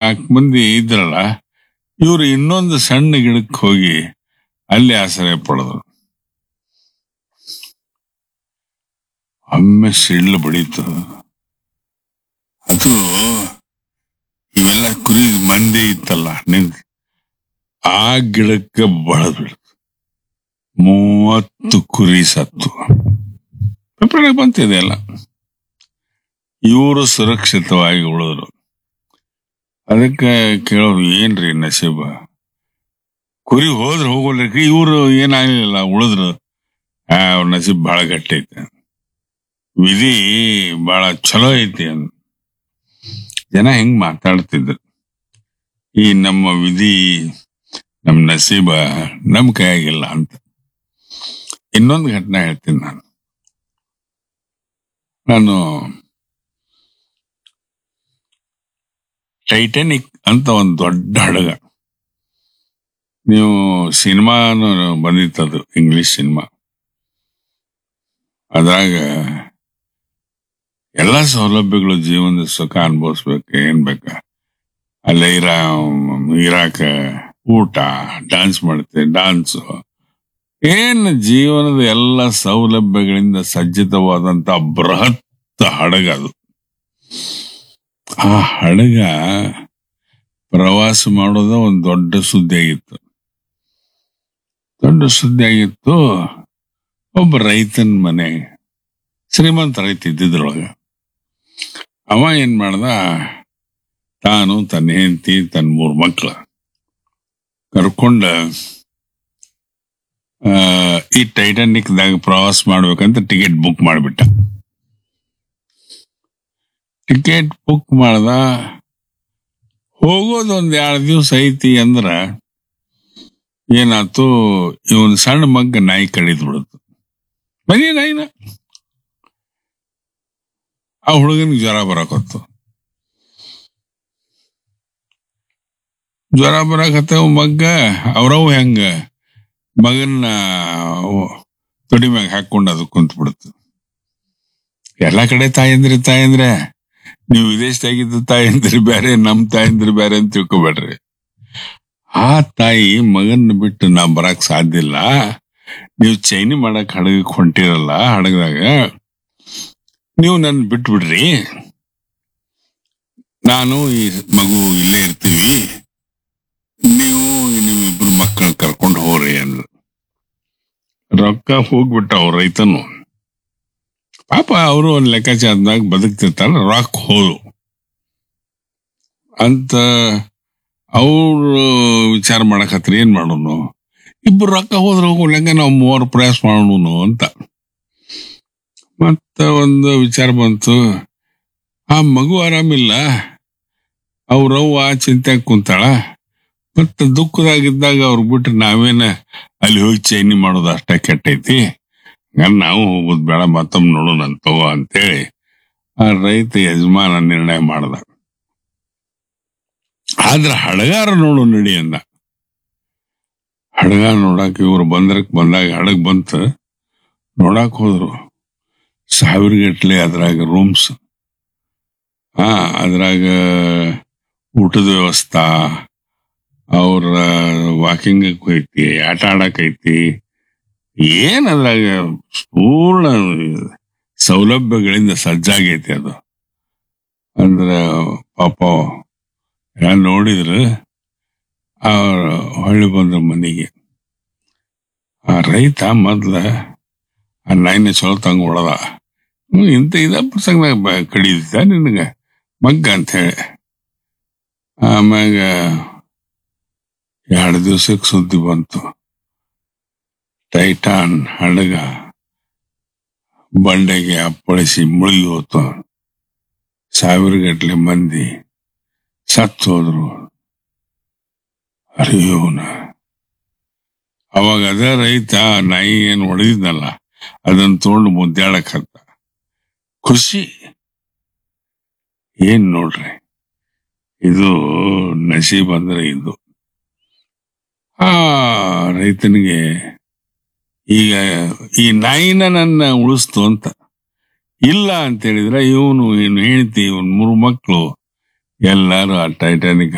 ನಾಲ್ಕು ಮಂದಿ ಇದ್ರಲ್ಲ ಇವ್ರು ಇನ್ನೊಂದು ಸಣ್ಣ ಗಿಡಕ್ಕೆ ಹೋಗಿ ಅಲ್ಲಿ ಆಶ್ರಯ ಪಡೆದ್ರು ಒಮ್ಮೆ ಸಿಡ್ಲು ಬಡೀತು ಅದು ಇವೆಲ್ಲ ಕುರಿ ಮಂದಿ ಇತ್ತಲ್ಲ ನಿಂತ್ ಆ ಗಿಡಕ್ಕೆ ಬಳದ್ ಬಿಡ್ತು ಮೂವತ್ತು ಕುರಿ ಸತ್ತು ಪೇಪರ್ನಾಗ ಬಂತಿದೆ ಎಲ್ಲ ಇವರು ಸುರಕ್ಷಿತವಾಗಿ ಉಳಿದ್ರು ಅದಕ್ಕೆ ಕೇಳೋರು ಏನ್ರಿ ನಸೀಬ ಕುರಿ ಹೋದ್ರೆ ಹೋಗೋಲ್ರಿ ಇವರು ಏನಾಗ್ಲಿಲ್ಲ ಉಳಿದ್ರು ಆ ಅವ್ರ ನಸೀಬ್ ಬಹಳ ಗಟ್ಟಿ ಐತೆ ವಿಧಿ ಬಹಳ ಚಲೋ ಐತಿ ಅಂದ್ ಜನ ಹೆಂಗ್ ಮಾತಾಡ್ತಿದ್ರು ಈ ನಮ್ಮ ವಿಧಿ ನಮ್ಮ ನಸೀಬ ನಮ್ ಕೈಯಾಗಿಲ್ಲ ಅಂತ ಇನ್ನೊಂದು ಘಟನೆ ಹೇಳ್ತೀನಿ ನಾನು ನಾನು ಟೈಟಾನಿಕ್ ಅಂತ ಒಂದು ದೊಡ್ಡ ಹಡಗ ನೀವು ಸಿನಿಮಾನು ಬಂದಿತ್ತದು ಇಂಗ್ಲಿಷ್ ಸಿನಿಮಾ ಅದ್ರಾಗ ಎಲ್ಲ ಸೌಲಭ್ಯಗಳು ಜೀವನದ ಸುಖ ಅನುಭವಿಸ್ಬೇಕು ಏನ್ ಬೇಕ ಅಲ್ಲೇ ಇರ ಇರಾಕ ಊಟ ಡಾನ್ಸ್ ಮಾಡುತ್ತೆ ಡಾನ್ಸ್ ಏನ್ ಜೀವನದ ಎಲ್ಲ ಸೌಲಭ್ಯಗಳಿಂದ ಸಜ್ಜಿತವಾದಂತ ಬೃಹತ್ ಹಡಗ ಅದು ಆ ಹಡಗ ಪ್ರವಾಸ ಮಾಡೋದ ಒಂದು ದೊಡ್ಡ ಸುದ್ದಿ ಆಗಿತ್ತು ದೊಡ್ಡ ಸುದ್ದಿ ಆಗಿತ್ತು ಒಬ್ಬ ರೈತನ ಮನೆ ಶ್ರೀಮಂತ ರೈತ ಇದ್ದಿದ್ರೊಳಗ ಅವ ಏನ್ ಮಾಡ್ದ ತಾನು ತನ್ನ ಹೆಂಡತಿ ತನ್ನ ಮೂರ್ ಮಕ್ಳು ಕರ್ಕೊಂಡ ಆ, ಈ ಟೈಟಾನಿಕ್ ದಾಗ ಪ್ರವಾಸ ಮಾಡ್ಬೇಕಂತ ಟಿಕೆಟ್ ಬುಕ್ ಮಾಡಿಬಿಟ್ಟ ಟಿಕೆಟ್ ಬುಕ್ ಮಾಡ್ದ ಹೋಗೋದು ಒಂದ್ ಎರಡು ದಿವ್ಸ ಐತಿ ಅಂದ್ರ ಏನಾಯ್ತು ಇವನ್ ಸಣ್ಣ ಮಗ್ಗ ನಾಯಿ ಕಡಿದ್ ಬಿಡುತ್ತು ಬರೀ ನಾಯಿನ ಆ ಹುಡುಗನಿಗೆ ಜ್ವರ ಬರಕತ್ತು ಜ್ವರ ಬರಕತ್ತವ ಮಗ್ಗ ಅವ್ರವ್ ಹೆಂಗ ಮಗನ್ನ ತೊಡಿ ಮ್ಯಾಗ ಹಾಕೊಂಡು ಅದು ಕುಂತ ಬಿಡುತ್ತೆ ಎಲ್ಲಾ ಕಡೆ ತಾಯಂದ್ರಿ ತಾಯಂದ್ರೆ ನೀವು ವಿದೇಶದಾಗಿದ್ದ ತಾಯಂದ್ರಿ ಬೇರೆ ನಮ್ ತಾಯಂದ್ರಿ ಬೇರೆ ಅಂತ ತಿಳ್ಕೊಬೇಡ್ರಿ ಆ ತಾಯಿ ಮಗನ್ನ ಬಿಟ್ಟು ನಾ ಬರಕ್ ಸಾಧ್ಯ ಇಲ್ಲ ನೀವು ಚೈನಿ ಮಾಡಕ್ ಹಡಗಕ್ ಹೊಂಟಿರಲ್ಲ ಹಡಗದಾಗ ನೀವು ನನ್ ಬಿಟ್ಟು ಬಿಡ್ರಿ ನಾನು ಈ ಮಗು ಇಲ್ಲೇ ಇರ್ತೀವಿ ನೀವು ನೀವು ಇಬ್ರು ಮಕ್ಕಳು ಕರ್ಕೊಂಡು ಹೋಗ್ರಿ ಅಂದ್ರು ರೊಕ್ಕ ಹೋಗ್ಬಿಟ್ಟ ಅವ್ರ ರೈತನು ಪಾಪ ಅವರು ಒಂದ್ ಲೆಕ್ಕಾಚಾರದಾಗ ಬದುಕ್ತಿರ್ತಾರ ರೊಕ್ಕ ಹೋದು ಅಂತ ಅವ್ರು ವಿಚಾರ ಮಾಡಕತ್ರಿ ಏನ್ ಮಾಡೋನು ಇಬ್ರು ರೊಕ್ಕ ಹೋದ್ರೆ ಹೋಗ್ಲಂಗ ನಾವು ಮೂವರು ಪ್ರಯಾಸ ಮಾಡೋನು ಅಂತ ಮತ್ತ ಒಂದು ವಿಚಾರ ಬಂತು ಆ ಮಗು ಆರಾಮಿಲ್ಲ ಅವ್ರವ್ವ ಚಿಂತೆ ಕುಂತಾಳ ಮತ್ತ ದುಃಖದಾಗಿದ್ದಾಗ ಅವ್ರು ಬಿಟ್ಟು ನಾವೇನ ಅಲ್ಲಿ ಹೋಗಿ ಚೈನಿ ಮಾಡೋದು ಅಷ್ಟ ಕೆಟ್ಟೈತಿ ಹಂಗಾರೆ ನಾವು ಹೋಗೋದು ಬೇಡ ಮತ್ತೊಮ್ಮೆ ನೋಡೋಣ ಅಂತವ ಅಂತೇಳಿ ಆ ರೈತ ಯಜಮಾನ ನಿರ್ಣಯ ಮಾಡ್ದ ಆದ್ರ ಹಡಗಾರ ನೋಡು ನಡಿ ಅಂದ ಹಡಗ ನೋಡಾಕ ಇವ್ರು ಬಂದ್ರಕ್ ಬಂದಾಗ ಹಡಗ್ ಬಂತ ನೋಡಾಕ್ ಹೋದ್ರು ಸಾವಿರ ಗಟ್ಲೆ ಅದ್ರಾಗ ರೂಮ್ಸ್ ಹಾ ಅದ್ರಾಗ ಊಟದ ವ್ಯವಸ್ಥಾ ಅವ್ರ ವಾಕಿಂಗ್ ಐತಿ ಆಟ ಆಡಕ್ ಐತಿ ಏನ್ ಅದ್ರಾಗ ಪೂರ್ಣ ಸೌಲಭ್ಯಗಳಿಂದ ಸಜ್ಜಾಗೈತಿ ಅದು ಅಂದ್ರ ಪಾಪ ಎಲ್ಲ ನೋಡಿದ್ರು ಅವ್ರ ಹೊಳ್ಳಿ ಬಂದ್ರ ಮನೆಗೆ ಆ ರೈತ ಮೊದ್ಲ ಆ ನಾಯಿನ ಚಲೋ ತಂಗ ಹೊಡೆದ ಹ್ಮ್, ಇಂಥ ಇದ ಪ್ರಸಂಗದಾಗ ಬ- ಕಡಿದಿದ್ದ ನಿನಗ ಮಗ್ಗ ಅಂತ ಹೇಳಿ ಆಮ್ಯಾಗ ಎರಡು ದಿವ್ಸಕ್ಕೆ ಸುದ್ದಿ ಬಂತು ಟೈಟಾನ್ ಹಡಗ ಬಂಡೆಗೆ ಅಪ್ಪಳಿಸಿ ಮುಳುಗಿ ಹೋತು ಸಾವಿರ ಗಟ್ಲೆ ಮಂದಿ ಸತ್ತು ಹೋದ್ರು ಅರಿಯೋನ ಅವಾಗ ಅದ ರೈತ ನಾಯಿ ಏನ್ ಹೊಡೆದಿದ್ನಲ್ಲ ಅದನ್ನ ತಗೊಂಡು ಮುದ್ದಾಡಕ್ ಹತ್ತ ಖುಷಿ ಏನ್ ನೋಡ್ರಿ ಇದು ನಸೀಬ್ ಅಂದ್ರೆ ಇದು ಆ ರೈತನಿಗೆ ಈಗ ಈ ನಾಯಿನ ನನ್ನ ಉಳಿಸ್ತು ಅಂತ ಇಲ್ಲ ಅಂತ ಹೇಳಿದ್ರೆ ಇವನು ಏನು ಹೇಳ್ತಿ ಇವನ್ ಮೂರು ಮಕ್ಕಳು ಎಲ್ಲಾರು ಆ ಟೈಟಾನಿಕ್